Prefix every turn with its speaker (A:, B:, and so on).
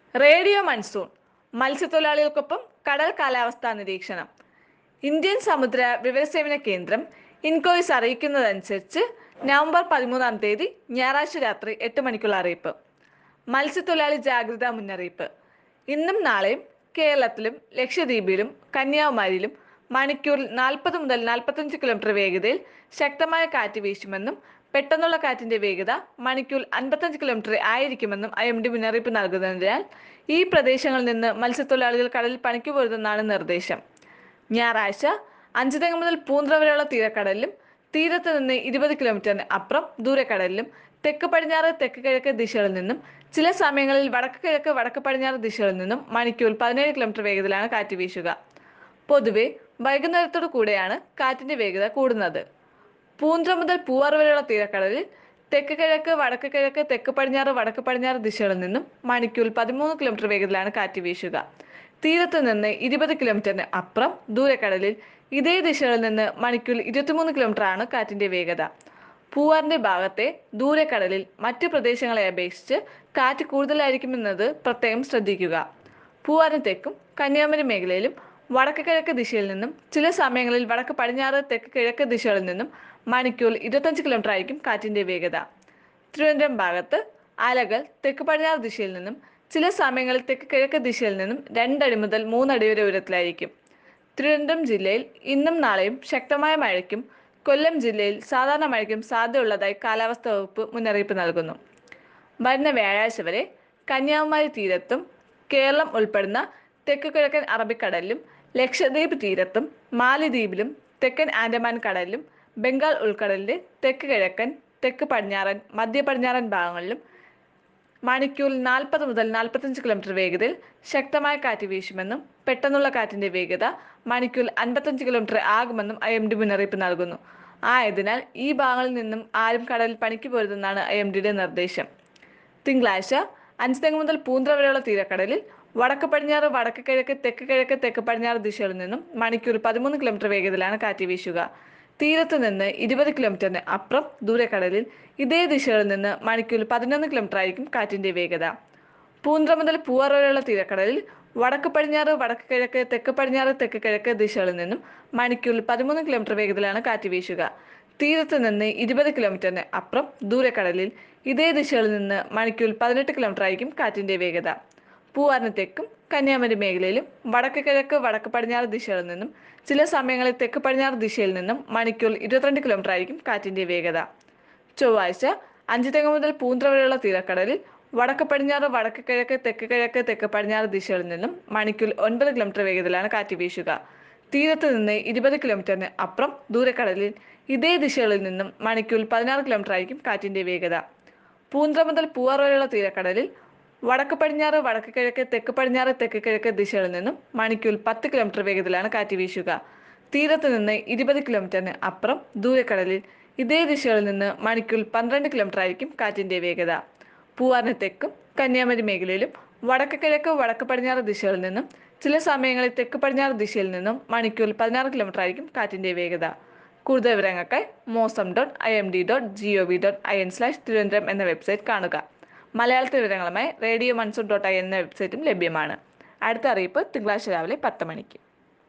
A: radio monsoon മത്സ്യത്തൊഴിലാളികൾക്കൊപ്പം കടൽ കാലാവസ്ഥാ നിരീക്ഷണം ഇന്ത്യൻ സമുദ്ര വിവരസേവന കേന്ദ്രം ഇൻകോയ്സ് അറിയിക്കുന്നതനുസരിച്ച് നവംബർ പതിമൂന്നാം തീയതി ഞായറാഴ്ച രാത്രി എട്ട് മണിക്കുള്ള അറിയിപ്പ് മത്സ്യത്തൊഴിലാളി ജാഗ്രതാ മുന്നറിയിപ്പ് ഇന്നും നാളെയും കേരളത്തിലും ലക്ഷദ്വീപിലും കന്യാകുമാരിയിലും മണിക്കൂറിൽ നാൽപ്പത് മുതൽ നാൽപ്പത്തഞ്ച് കിലോമീറ്റർ വേഗതയിൽ ശക്തമായ കാറ്റ് വീശുമെന്നും പെട്ടെന്നുള്ള കാറ്റിന്റെ വേഗത മണിക്കൂർ അൻപത്തഞ്ച് കിലോമീറ്റർ ആയിരിക്കുമെന്നും ഐ എം ഡി മുന്നറിയിപ്പ് നൽകുന്നതിനാൽ ഈ പ്രദേശങ്ങളിൽ നിന്ന് മത്സ്യത്തൊഴിലാളികൾ കടലിൽ പണിക്ക് പോരുതെന്നാണ് നിർദ്ദേശം ഞായറാഴ്ച അഞ്ചുതെങ്ങ് മുതൽ പൂന്ത്ര വരെയുള്ള തീരക്കടലിലും തീരത്ത് നിന്ന് ഇരുപത് കിലോമീറ്ററിന് അപ്പുറം ദൂരക്കടലിലും തെക്ക് പടിഞ്ഞാറ് തെക്ക് കിഴക്ക് ദിശകളിൽ നിന്നും ചില സമയങ്ങളിൽ വടക്ക് കിഴക്ക് വടക്ക് പടിഞ്ഞാറ് ദിശകളിൽ നിന്നും മണിക്കൂർ പതിനേഴ് കിലോമീറ്റർ വേഗതയിലാണ് കാറ്റ് വീശുക പൊതുവെ വൈകുന്നേരത്തോടു കൂടെയാണ് കാറ്റിന്റെ വേഗത കൂടുന്നത് പൂന്ത്ര മുതൽ പൂവാർ വരെയുള്ള തീരക്കടലിൽ തെക്ക് കിഴക്ക് വടക്ക് കിഴക്ക് തെക്ക് പടിഞ്ഞാറ് വടക്ക് പടിഞ്ഞാറ് ദിശകളിൽ നിന്നും മണിക്കൂർ പതിമൂന്ന് കിലോമീറ്റർ വേഗത്തിലാണ് കാറ്റ് വീശുക തീരത്ത് നിന്ന് ഇരുപത് കിലോമീറ്ററിന് അപ്പുറം ദൂരക്കടലിൽ ഇതേ ദിശകളിൽ നിന്ന് മണിക്കൂർ ഇരുപത്തിമൂന്ന് കിലോമീറ്റർ ആണ് കാറ്റിന്റെ വേഗത പൂവാറിന്റെ ഭാഗത്തെ ദൂരക്കടലിൽ മറ്റ് പ്രദേശങ്ങളെ അപേക്ഷിച്ച് കാറ്റ് കൂടുതലായിരിക്കുമെന്നത് പ്രത്യേകം ശ്രദ്ധിക്കുക പൂവാറിന് തെക്കും കന്യാകുമാരി മേഖലയിലും വടക്ക് കിഴക്ക് ദിശയിൽ നിന്നും ചില സമയങ്ങളിൽ വടക്ക് പടിഞ്ഞാറ് തെക്ക് കിഴക്ക് ദിശകളിൽ നിന്നും മണിക്കൂർ ഇരുപത്തഞ്ച് കിലോമീറ്റർ ആയിരിക്കും കാറ്റിന്റെ വേഗത തിരുവനന്തപുരം ഭാഗത്ത് അലകൾ തെക്ക് പടിഞ്ഞാറ് ദിശയിൽ നിന്നും ചില സമയങ്ങളിൽ തെക്ക് കിഴക്ക് ദിശയിൽ നിന്നും രണ്ടടി മുതൽ മൂന്നടി വരെ ഉയരത്തിലായിരിക്കും തിരുവനന്തപുരം ജില്ലയിൽ ഇന്നും നാളെയും ശക്തമായ മഴയ്ക്കും കൊല്ലം ജില്ലയിൽ സാധാരണ മഴയ്ക്കും സാധ്യതയുള്ളതായി കാലാവസ്ഥാ വകുപ്പ് മുന്നറിയിപ്പ് നൽകുന്നു വരുന്ന വ്യാഴാഴ്ച വരെ കന്യാകുമാരി തീരത്തും കേരളം ഉൾപ്പെടുന്ന തെക്ക് കിഴക്കൻ അറബിക്കടലിലും ലക്ഷദ്വീപ് തീരത്തും മാലിദ്വീപിലും തെക്കൻ ആൻഡമാൻ കടലിലും ബംഗാൾ ഉൾക്കടലിന്റെ തെക്ക് കിഴക്കൻ തെക്ക് പടിഞ്ഞാറൻ മധ്യ പടിഞ്ഞാറൻ ഭാഗങ്ങളിലും മണിക്കൂറിൽ നാൽപ്പത് മുതൽ നാൽപ്പത്തഞ്ച് കിലോമീറ്റർ വേഗതയിൽ ശക്തമായ കാറ്റ് വീശുമെന്നും പെട്ടെന്നുള്ള കാറ്റിന്റെ വേഗത മണിക്കൂറിൽ അൻപത്തഞ്ച് കിലോമീറ്റർ ആകുമെന്നും ഐ എം ഡി മുന്നറിയിപ്പ് നൽകുന്നു ആയതിനാൽ ഈ ഭാഗങ്ങളിൽ നിന്നും ആരും കടലിൽ പണിക്ക് പോരുതെന്നാണ് ഐ എം ഡിയുടെ നിർദ്ദേശം തിങ്കളാഴ്ച അഞ്ചുതെങ്ങ് മുതൽ പൂന്ത്ര വരെയുള്ള തീരക്കടലിൽ വടക്ക് പടിഞ്ഞാറ് വടക്ക് കിഴക്ക് തെക്ക് കിഴക്ക് തെക്ക് പടിഞ്ഞാറ് ദിശകളിൽ നിന്നും മണിക്കൂർ പതിമൂന്ന് കിലോമീറ്റർ വേഗതയിലാണ് കാറ്റ് വീശുക തീരത്ത് നിന്ന് ഇരുപത് കിലോമീറ്ററിന് അപ്പുറം ദൂരക്കടലിൽ ഇതേ ദിശകളിൽ നിന്ന് മണിക്കൂർ പതിനൊന്ന് കിലോമീറ്റർ ആയിരിക്കും കാറ്റിന്റെ വേഗത പൂന്ത്ര മുതൽ പൂവാർ വരെയുള്ള തീരക്കടലിൽ വടക്ക് പടിഞ്ഞാറ് വടക്ക് കിഴക്ക് തെക്ക് പടിഞ്ഞാറ് തെക്ക് കിഴക്ക് ദിശകളിൽ നിന്നും മണിക്കൂറിൽ പതിമൂന്ന് കിലോമീറ്റർ വേഗതയിലാണ് കാറ്റ് വീശുക തീരത്ത് നിന്ന് ഇരുപത് കിലോമീറ്ററിന് അപ്പുറം ദൂരക്കടലിൽ ഇതേ ദിശകളിൽ നിന്ന് മണിക്കൂറിൽ പതിനെട്ട് കിലോമീറ്റർ ആയിരിക്കും കാറ്റിന്റെ വേഗത പൂവാറിന് തെക്കും കന്യാകുമാരി മേഖലയിലും വടക്ക് കിഴക്ക് വടക്ക് പടിഞ്ഞാറ് ദിശകളിൽ നിന്നും ചില സമയങ്ങളിൽ തെക്ക് പടിഞ്ഞാറ് ദിശയിൽ നിന്നും മണിക്കൂറിൽ ഇരുപത്തിരണ്ട് കിലോമീറ്റർ ആയിരിക്കും കാറ്റിന്റെ വേഗത ചൊവ്വാഴ്ച അഞ്ചുതെങ്ങ് മുതൽ പൂന്ത്ര വരെയുള്ള തീരക്കടലിൽ വടക്ക് പടിഞ്ഞാറ് വടക്ക് കിഴക്ക് തെക്ക് കിഴക്ക് തെക്ക് പടിഞ്ഞാറ് ദിശകളിൽ നിന്നും മണിക്കൂറിൽ ഒൻപത് കിലോമീറ്റർ വേഗതയിലാണ് കാറ്റ് വീശുക തീരത്ത് നിന്ന് ഇരുപത് കിലോമീറ്ററിന് അപ്പുറം ദൂരക്കടലിൽ ഇതേ ദിശകളിൽ നിന്നും മണിക്കൂറിൽ പതിനാറ് കിലോമീറ്റർ ആയിരിക്കും കാറ്റിന്റെ വേഗത പൂന്ത്ര മുതൽ പൂവാർ വരെയുള്ള തീരക്കടലിൽ വടക്ക് പടിഞ്ഞാറ് വടക്ക് കിഴക്ക് തെക്ക് പടിഞ്ഞാറ് തെക്ക് കിഴക്ക് ദിശകളിൽ നിന്നും മണിക്കൂറിൽ പത്ത് കിലോമീറ്റർ വേഗത്തിലാണ് കാറ്റ് വീശുക തീരത്ത് നിന്ന് ഇരുപത് കിലോമീറ്ററിന് അപ്പുറം ദൂരക്കടലിൽ ഇതേ ദിശകളിൽ നിന്ന് മണിക്കൂറിൽ പന്ത്രണ്ട് കിലോമീറ്റർ ആയിരിക്കും കാറ്റിന്റെ വേഗത പൂവാറിന് തെക്കും കന്യാകുമാരി മേഖലയിലും വടക്ക് കിഴക്ക് വടക്ക് പടിഞ്ഞാറ് ദിശകളിൽ നിന്നും ചില സമയങ്ങളിൽ തെക്ക് പടിഞ്ഞാറ് ദിശയിൽ നിന്നും മണിക്കൂറിൽ പതിനാറ് കിലോമീറ്റർ ആയിരിക്കും കാറ്റിന്റെ വേഗത കൂടുതൽ വിവരങ്ങൾക്കായി mausam dot I M D dot G O V dot I N slash Thiruvananthapuram എന്ന വെബ്സൈറ്റ് കാണുക മലയാളത്തിൽ വിവരങ്ങളുമായി റേഡിയോ മൺസൂൺ ഡോട്ട് ഐ എന്ന വെബ്സൈറ്റും ലഭ്യമാണ് അടുത്ത അറിയിപ്പ് തിങ്കളാഴ്ച രാവിലെ പത്ത് മണിക്ക്